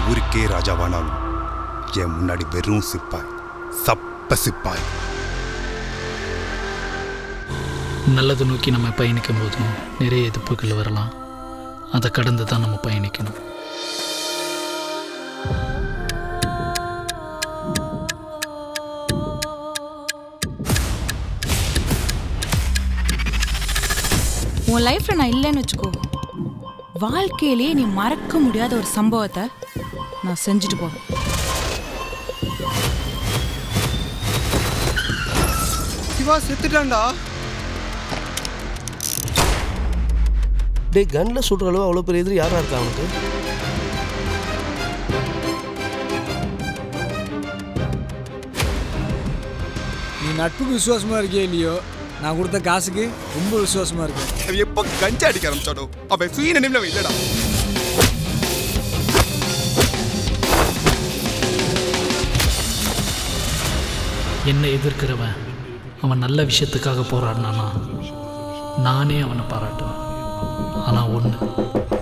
ஊருக்கே ராஜாவானாலும் என் முன்னாடி வெறும் சிப்பாய் சப்ப சிப்பாய் நல்லதை நோக்கி நம்ம பயணிக்கும் போதும் நிறைய எதிர்ப்புகள் வரலாம் அதை கடந்து தான் நம்ம பயணிக்கணும் உன் லைஃப்ல நான் இல்லைன்னு வச்சுக்கோ வாழ்க்கையிலேயே நீ மறக்க முடியாத ஒரு சம்பவத்தை நான் செஞ்சுட்டு போவேன் சிவா செத்துட்டான்டா டேய் கன்ல சுடுற அளவு அவ்வளோ பெரிய எதிரி யாரா இருக்கா அவனுக்கு நீ நட்புக்கு விசுவாசமா இருக்கியோ இல்லையோ நான் கொடுத்த காசுக்கு ரொம்ப விசுவாசமா இருக்கேன் அவன் எப்போ கஞ்சா அடிக்க ஆரம்பிச்சாடோ அவன் சுய நினைவில் அவன் இல்லடா என்னை எதிர்க்கிறவன் அவன் நல்ல விஷயத்துக்காக போராடினானா நானே அவனை பாராட்டுவேன் ஆனால் ஒன்று